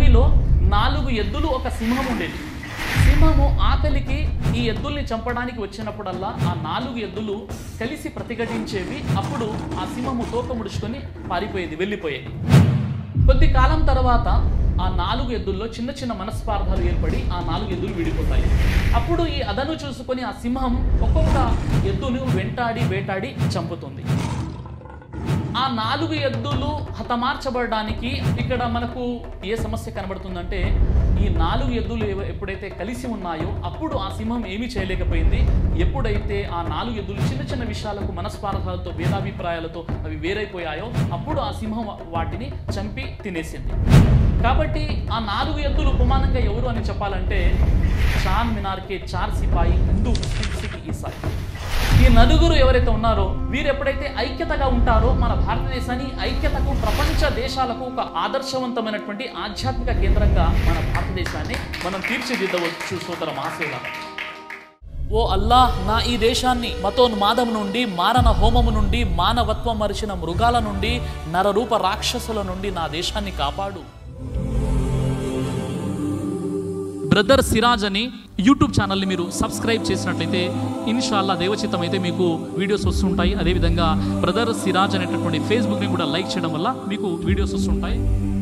అడవిలో నాలుగు ఎద్దులు ఒక సింహం ఉండేది సింహము ఆకలికి ఈ ఎద్దుల్ని చంపడానికి వచ్చినప్పుడల్లా ఆ నాలుగు ఎద్దులు కలిసి ప్రతిఘటించేవి అప్పుడు ఆ సింహము తోక ముడుచుకొని పారిపోయేది వెళ్ళిపోయేది కొద్ది కాలం తర్వాత ఆ నాలుగు ఎద్దుల్లో చిన్న చిన్న మనస్పార్థాలు ఏర్పడి ఆ నాలుగు ఎద్దులు విడిపోతాయి అప్పుడు ఈ అదను చూసుకొని ఆ సింహం ఒక్కొక్క ఎద్దును వెంటాడి వేటాడి చంపుతుంది ఆ నాలుగు ఎద్దులు హతమార్చబడడానికి ఇక్కడ మనకు ఏ సమస్య కనబడుతుందంటే ఈ నాలుగు ఎద్దులు ఎవ- ఎప్పుడైతే కలిసి ఉన్నాయో అప్పుడు ఆ సింహం ఏమీ చేయలేకపోయింది ఎప్పుడైతే ఆ నాలుగు ఎద్దులు చిన్న చిన్న విషయాలకు మనస్పార్థాలతో భేదాభిప్రాయాలతో అవి వేరైపోయాయో అప్పుడు ఆ సింహం వాటిని చంపి తినేసింది కాబట్టి ఆ నాలుగు ఎద్దులు ఉపమానంగా ఎవరు అని చెప్పాలంటే చార్ మినార్కే చార్ సిపాయి హిందూ ముస్లిం సిక్ ఈసాయి ఈ నలుగురు ఎవరైతే ఉన్నారో వీరు ఎప్పుడైతే ఐక్యతగా ఉంటారో మన భారతదేశాన్ని ఐక్యతకు ప్రపంచ దేశాలకు ఒక ఆదర్శవంతమైనటువంటి ఆధ్యాత్మిక కేంద్రంగా మన భారతదేశాన్ని మనం తీర్చిదిద్దవచ్చు సోదర మహాశివ ఓ అల్లాహ్ నా ఈ దేశాన్ని మతోన్మాదం నుండి మారణ హోమము నుండి మానవత్వం మరిచిన మృగాల నుండి నరరూప రాక్షసుల నుండి నా దేశాన్ని కాపాడు బ్రదర్ సిరాజ్ అని యూట్యూబ్ ఛానల్ని మీరు సబ్స్క్రైబ్ చేసినట్లయితే ఇన్షాల్లా దేవచిత్తం అయితే మీకు వీడియోస్ వస్తుంటాయి అదేవిధంగా బ్రదర్ సిరాజ్ అనేటటువంటి ఫేస్బుక్ని కూడా లైక్ చేయడం వల్ల మీకు వీడియోస్ వస్తుంటాయి